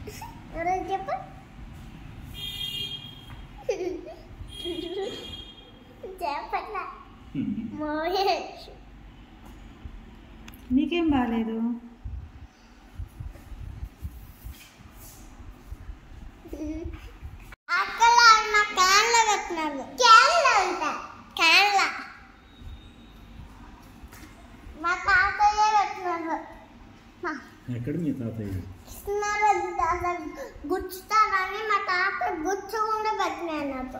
ఎవరైనా చెప్పు చెప్పట్లా మోయచ్చు నీకేం బాగాలేదు అక్కడ మా క్యాన్లో పెట్టినాను క్యాన్లో ఉంటా క్యాన్లో మా తాతయ్య పెట్టినాడు మా ఎక్కడ మీ తాతయ్య కృష్ణారెడ్డి తాత గుచ్చుతానని మా తాత గుచ్చకుండా పెట్టినాడు నాకు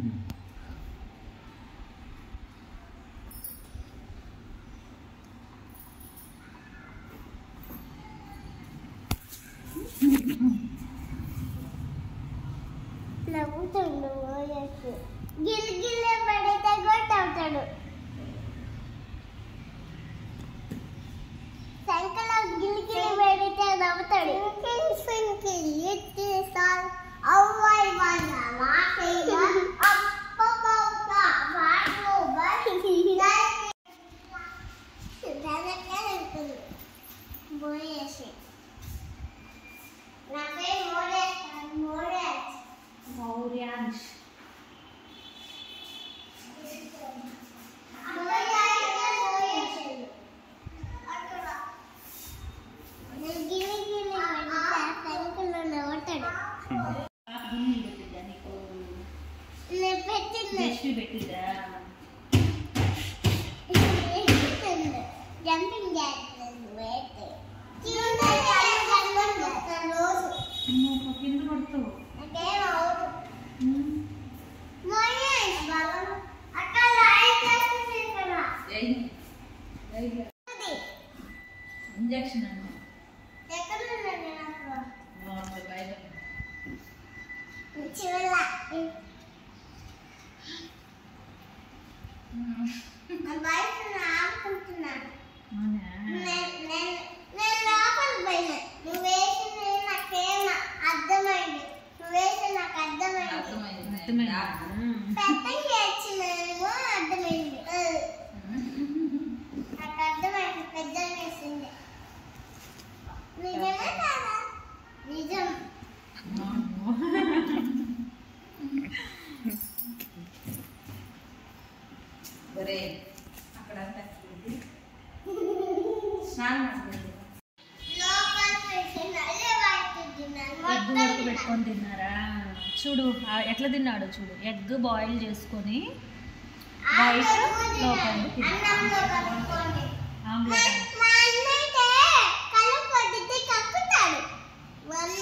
నవ్వుతుండు ఓయస్ గిల్ గిల్లే పడితే కొట్టవుతాడు సంకలో గిల్ గిల్ పడితే నవ్వుతాడు సింకిల్ ఇట్టి సాల్ అవ్వై వన్న మాటయ్య అప్పకొక్క వాడు బలి బోయేసి నా పేరు మోరే మోరే మౌర్యాంశ్ నెక్స్ట్ పెట్టిద్దా జంపింగ్ రోజు నువ్వు కింద పడుతావు అంటే మోయేష్ బాబా అక్కడ లైట్ వేస్తున్నా ఇంజక్షన్ అన్న ఎక్కడ ఉన్నాను నాకు బయట చివర బయట ఆడుకుంటున్నాను అవునా నేను నేను- నేను లోపలికి పోయినా నువ్వు వేసింది నాకేం అర్థమైంది నువ్వు వేసింది నాకు అర్థమైంది అర్థమైందా పెద్దగా వచ్చినేమో అర్థమైంది నాకు అర్థమైంది పెద్దగా వేసింది నిజమే కాదా నిజం ఒరే అక్కడ స్నానం లోపలికి వేసిన అల్లే వాడుతుంది ఎగ్ మొత్తం ఉడకబెట్టుకొని తిన్నారా చూడు ఆ ఎట్లా తిన్నాడు చూడు ఎగ్ బాయిల్ చేసుకొని బయట లోపలికి అన్నంలో కలుపుకోండి మా ఆమ్లెట్ మా అన్నైతే కళ్ళు పొద్దుతే కక్కుతాడు మా అన్న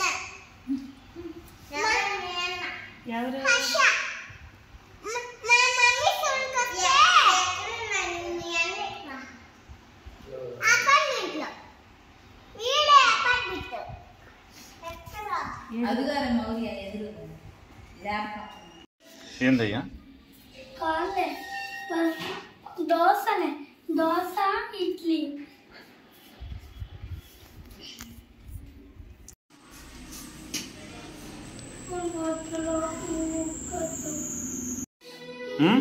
ఎవరు మీ అన్న ఎవరు హర్ష మ- మా మమ్మీ చూడుకొస్తే ఎక్కడున్నాడు మీ అన్న ఇక్కడ? అపార్ట్మెంట్లో వీడే అపార్ట్మెంట్ ఎక్కడ అదుగారు మౌర్య ఎదురు ల్యాప్ ఏందయ్యా కాలే దోశనే దోశ ఇడ్లీ ఉమ్?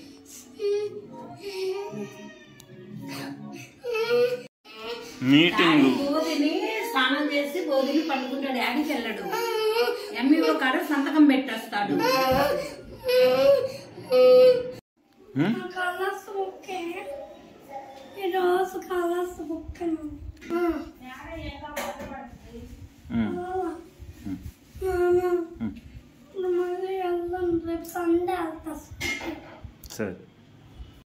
మీటింగు బోధిని స్నానం చేసి బోధిని పండుకుంటాడు యాడికి వెళ్ళడు ఎంఈఓ కాడ సంతకం పెట్టేస్తాడు ఉమ్? కలర్స్ ఓకే ఈరోజు కలర్స్ బుక్కను ఉమ్. ఉమ్. మళ్ళీ వెళ్దాం రేపు సండే వెళ్తా సరే